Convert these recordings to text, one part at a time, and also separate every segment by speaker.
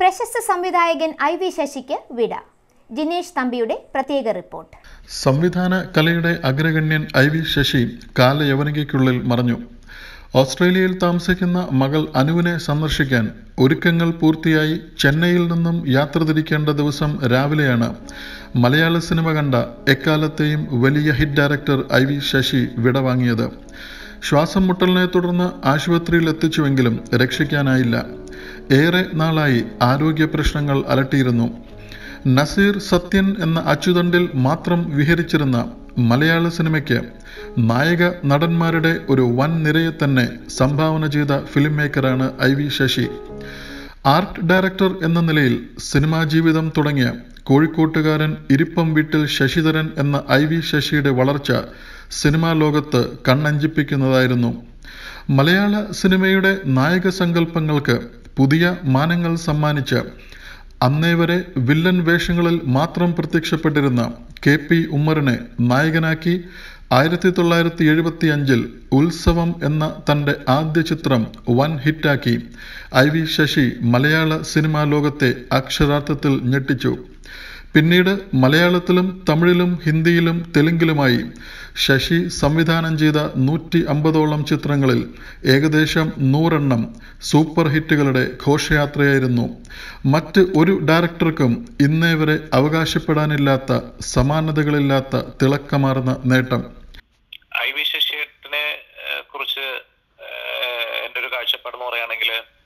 Speaker 1: പ്രശസ്ത സംവിധായകൻ I V ശശിക്ക് വിട ജിനേഷ് തമ്പിയുടെ പ്രത്യേക റിപ്പോർട്ട്
Speaker 2: സംവിധാന കലയുടെ അഗ്രഗണ്യൻ ഐ വി ശശി കാലയവനികയ്ക്കുള്ളിൽ മറഞ്ഞു ഓസ്ട്രേലിയയിൽ താമസിക്കുന്ന മകൾ അനുവിനെ സന്ദർശിക്കാൻ ഒരുക്കങ്ങൾ പൂർത്തിയായി ചെന്നൈയിൽ നിന്നും യാത്ര തിരിക്കേണ്ട ദിവസം രാവിലെയാണ് മലയാള സിനിമ കണ്ട എക്കാലത്തെയും വലിയ ഹിറ്റ് ഡയറക്ടർ ഐ വി ശശി വിടവാങ്ങിയത് ശ്വാസം മുട്ടലിനെ തുടർന്ന് ആശുപത്രിയിൽ എത്തിച്ചുവെങ്കിലും രക്ഷിക്കാനായില്ല ഏറെ നാളായി ആരോഗ്യ പ്രശ്നങ്ങൾ അലട്ടിയിരുന്നു നസീർ സത്യൻ എന്ന അച്ചുതണ്ടിൽ മാത്രം വിഹരിച്ചിരുന്ന മലയാള സിനിമയ്ക്ക് നായക നടന്മാരുടെ ഒരു വൻ നിരയെ തന്നെ സംഭാവന ചെയ്ത ഫിലിം മേക്കറാണ് ഐ വി ശശി ആർട്ട് ഡയറക്ടർ എന്ന നിലയിൽ സിനിമാ ജീവിതം തുടങ്ങിയ കോഴിക്കോട്ടുകാരൻ ഇരിപ്പം വീട്ടിൽ ശശിധരൻ എന്ന ഐ വി ശശിയുടെ വളർച്ച സിനിമാ ലോകത്ത് കണ്ണഞ്ചിപ്പിക്കുന്നതായിരുന്നു മലയാള സിനിമയുടെ നായക സങ്കല്പങ്ങൾക്ക് പുതിയ മാനങ്ങൾ സമ്മാനിച്ച അന്നേ വരെ വില്ലൻ വേഷങ്ങളിൽ മാത്രം പ്രത്യക്ഷപ്പെട്ടിരുന്ന കെ പി ഉമ്മറിനെ നായകനാക്കി ആയിരത്തി തൊള്ളായിരത്തി എഴുപത്തി അഞ്ചിൽ ഉത്സവം എന്ന തൻ്റെ ആദ്യ ചിത്രം വൻ ഹിറ്റാക്കി ഐ വി ശശി മലയാള സിനിമാ ലോകത്തെ അക്ഷരാർത്ഥത്തിൽ ഞെട്ടിച്ചു പിന്നീട് മലയാളത്തിലും തമിഴിലും ഹിന്ദിയിലും തെലുങ്കിലുമായി ശശി സംവിധാനം ചെയ്ത നൂറ്റി അമ്പതോളം ചിത്രങ്ങളിൽ ഏകദേശം നൂറെണ്ണം സൂപ്പർ ഹിറ്റുകളുടെ ഘോഷയാത്രയായിരുന്നു മറ്റ് ഒരു ഡയറക്ടർക്കും ഇന്നേ വരെ അവകാശപ്പെടാനില്ലാത്ത സമാനതകളില്ലാത്ത തിളക്കമാർന്ന നേട്ടം
Speaker 3: ഐ വി ശശിയേട്ടനെ ഏഹ്, കുറിച്ച് ഏഹ്, എൻ്റെ ഒരു കാഴ്ചപ്പാട് എന്ന് പറയുകയാണെങ്കിൽ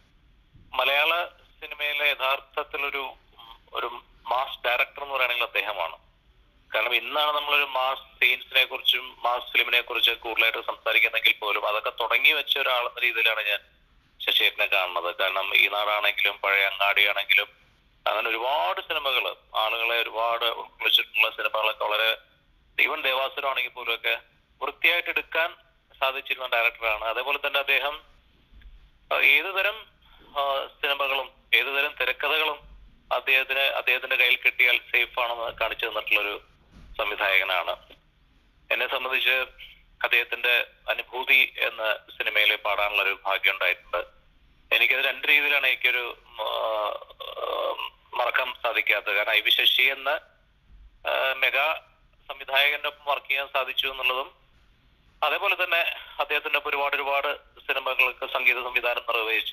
Speaker 3: മലയാള സിനിമയിലെ യഥാർത്ഥത്തിലൊരു ഒരു മാസ് ഡയറക്ടർ എന്ന് പറയുകയാണെങ്കിൽ അദ്ദേഹമാണ് കാരണം ഇന്നാണ് നമ്മളൊരു മാസ് സീൻസിനെ കുറിച്ചും മാസ് ഫിലിമിനെ കുറിച്ച് കൂടുതലായിട്ട് സംസാരിക്കുന്നെങ്കിൽ പോലും അതൊക്കെ തുടങ്ങി വെച്ച ഒരാളെന്ന രീതിയിലാണ് ഞാൻ ശശിയേട്ടനെ കാണുന്നത് കാരണം ഈ നാടാണെങ്കിലും പഴയ അങ്ങാടിയാണെങ്കിലും അങ്ങനെ ഒരുപാട് സിനിമകൾ ആളുകളെ ഒരുപാട് ഉൾക്കൊള്ളിച്ചിട്ടുള്ള സിനിമകളൊക്കെ വളരെ ഈവൻ ദേവാസുരമാണെങ്കിൽ പോലും ഒക്കെ വൃത്തിയായിട്ട് എടുക്കാൻ സാധിച്ചിരുന്ന ഡയറക്ടറാണ് അതേപോലെ തന്നെ അദ്ദേഹം ആ, ഏതുതരം ആ, സിനിമകളും ഏതുതരം തിരക്കഥകളും അദ്ദേഹത്തിന് അദ്ദേഹത്തിന്റെ കയ്യിൽ കിട്ടിയാൽ സേഫ് ആണെന്ന് കാണിച്ചു തന്നിട്ടുള്ള ഒരു സംവിധായകനാണ് എന്നെ സംബന്ധിച്ച് അദ്ദേഹത്തിന്റെ അനുഭൂതി എന്ന സിനിമയിൽ പാടാനുള്ള ഒരു ഭാഗ്യം ഉണ്ടായിട്ടുണ്ട് എനിക്കത് രണ്ട് രീതിയിലാണ് എനിക്കൊരു ഉം, ആ, മറക്കാൻ സാധിക്കാത്തത് കാരണം ഐ വി ശശി എന്ന ആ, മെഗാ സംവിധായകന്റെ ഒപ്പം വർക്ക് ചെയ്യാൻ സാധിച്ചു എന്നുള്ളതും അതേപോലെ തന്നെ അദ്ദേഹത്തിന്റെ ഒപ്പം ഒരുപാട് ഒരുപാട് സിനിമകൾക്ക് സംഗീത സംവിധാനം നിർവഹിച്ച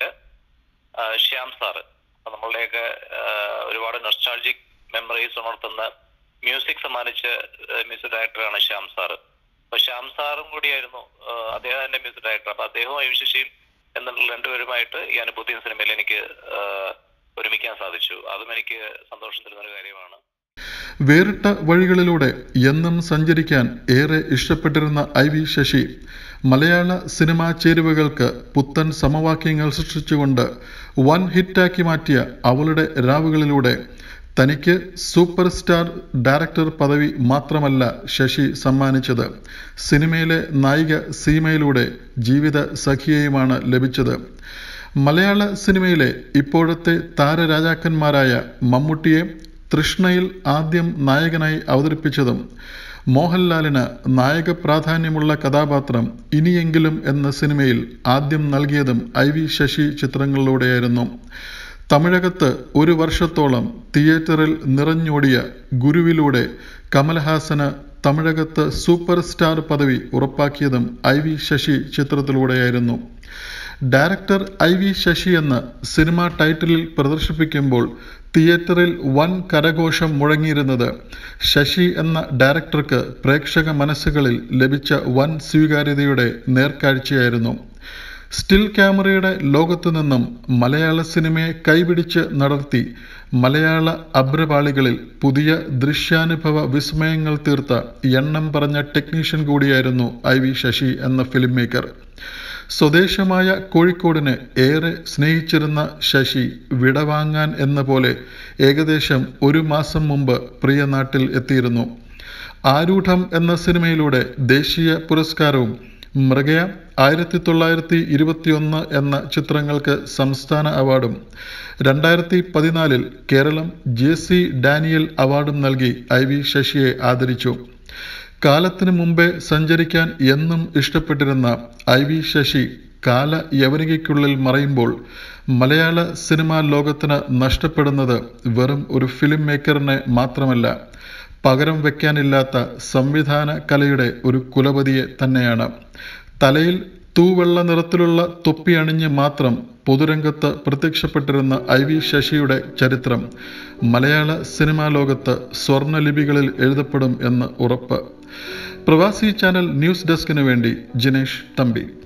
Speaker 3: ആ, ശ്യാം സാറ് അപ്പൊ നമ്മളുടെയൊക്കെ ആ, ഒരുപാട് നൊസ്റ്റാൾജിക് മെമ്മറീസ് ഉണർത്തുന്ന മ്യൂസിക് സമ്മാനിച്ച മ്യൂസിക് ഡയറക്ടറാണ് ശ്യാം സാറ് അപ്പൊ ശ്യാം സാറും കൂടിയായിരുന്നു ആ, അദ്ദേഹം എന്റെ മ്യൂസിക് ഡയറക്ടർ അപ്പൊ അദ്ദേഹവും ഐവിശശിയും എന്നുള്ള രണ്ടുപേരുമായിട്ട് ഈ അനുഭൂതി സിനിമയിൽ എനിക്ക് ആ, ഒരുമിക്കാൻ സാധിച്ചു അതും എനിക്ക് സന്തോഷം തരുന്ന ഒരു കാര്യമാണ്
Speaker 2: വേറിട്ട വഴികളിലൂടെ എന്നും സഞ്ചരിക്കാൻ ഏറെ ഇഷ്ടപ്പെട്ടിരുന്ന ഐ വി ശശി മലയാള സിനിമാ ചേരുവകൾക്ക് പുത്തൻ സമവാക്യങ്ങൾ സൃഷ്ടിച്ചുകൊണ്ട് വൻ ഹിറ്റാക്കി മാറ്റിയ അവളുടെ രാവുകളിലൂടെ തനിക്ക് സൂപ്പർ സ്റ്റാർ ഡയറക്ടർ പദവി മാത്രമല്ല ശശി സമ്മാനിച്ചത് സിനിമയിലെ നായിക സീമയിലൂടെ ജീവിത സഖിയെയുമാണ് ലഭിച്ചത് മലയാള സിനിമയിലെ ഇപ്പോഴത്തെ താരരാജാക്കന്മാരായ മമ്മൂട്ടിയെ തൃഷ്ണയിൽ ആദ്യം നായകനായി അവതരിപ്പിച്ചതും മോഹൻലാലിന് നായക പ്രാധാന്യമുള്ള കഥാപാത്രം ഇനിയെങ്കിലും എന്ന സിനിമയിൽ ആദ്യം നൽകിയതും ഐ വി ശശി ചിത്രങ്ങളിലൂടെയായിരുന്നു തമിഴകത്ത് ഒരു വർഷത്തോളം തിയേറ്ററിൽ നിറഞ്ഞോടിയ ഗുരുവിലൂടെ കമൽഹാസന് തമിഴകത്ത് സൂപ്പർ സ്റ്റാർ പദവി ഉറപ്പാക്കിയതും ഐ വി ശശി ചിത്രത്തിലൂടെയായിരുന്നു ഡയറക്ടർ ഐ വി ശശി എന്ന സിനിമ ടൈറ്റിലിൽ പ്രദർശിപ്പിക്കുമ്പോൾ തിയേറ്ററിൽ വൻ കരഘോഷം മുഴങ്ങിയിരുന്നത് ശശി എന്ന ഡയറക്ടർക്ക് പ്രേക്ഷക മനസ്സുകളിൽ ലഭിച്ച വൻ സ്വീകാര്യതയുടെ നേർക്കാഴ്ചയായിരുന്നു സ്റ്റിൽ ക്യാമറയുടെ ലോകത്തു നിന്നും മലയാള സിനിമയെ കൈപിടിച്ച് നടത്തി മലയാള അഭ്രപാളികളിൽ പുതിയ ദൃശ്യാനുഭവ വിസ്മയങ്ങൾ തീർത്ത എണ്ണം പറഞ്ഞ ടെക്നീഷ്യൻ കൂടിയായിരുന്നു ഐ വി ശശി എന്ന ഫിലിം മേക്കർ സ്വദേശമായ കോഴിക്കോടിനെ ഏറെ സ്നേഹിച്ചിരുന്ന ശശി വിടവാങ്ങാൻ എന്ന പോലെ ഏകദേശം ഒരു മാസം മുമ്പ് പ്രിയ നാട്ടിൽ എത്തിയിരുന്നു ആരൂഢം എന്ന സിനിമയിലൂടെ ദേശീയ പുരസ്കാരവും മൃഗയ ആയിരത്തി തൊള്ളായിരത്തി ഇരുപത്തിയൊന്ന് എന്ന ചിത്രങ്ങൾക്ക് സംസ്ഥാന അവാർഡും രണ്ടായിരത്തി പതിനാലിൽ കേരളം ജെ സി ഡാനിയൽ അവാർഡും നൽകി ഐ വി ശശിയെ ആദരിച്ചു കാലത്തിനു മുമ്പേ സഞ്ചരിക്കാൻ എന്നും ഇഷ്ടപ്പെട്ടിരുന്ന ഐ വി ശശി കാല യവനികയ്ക്കുള്ളിൽ മറയുമ്പോൾ മലയാള സിനിമാ ലോകത്തിന് നഷ്ടപ്പെടുന്നത് വെറും ഒരു ഫിലിം മേക്കറിനെ മാത്രമല്ല പകരം വയ്ക്കാനില്ലാത്ത സംവിധാന കലയുടെ ഒരു കുലപതിയെ തന്നെയാണ് തലയിൽ തൂവെള്ള നിറത്തിലുള്ള തൊപ്പി അണിഞ്ഞ് മാത്രം പൊതുരംഗത്ത് പ്രത്യക്ഷപ്പെട്ടിരുന്ന ഐ വി ശശിയുടെ ചരിത്രം മലയാള സിനിമാ ലോകത്ത് സ്വർണ്ണലിപികളിൽ എഴുതപ്പെടും എന്ന് ഉറപ്പ് പ്രവാസി ചാനൽ ന്യൂസ് ഡെസ്കിന് വേണ്ടി ജിനേഷ് തമ്പി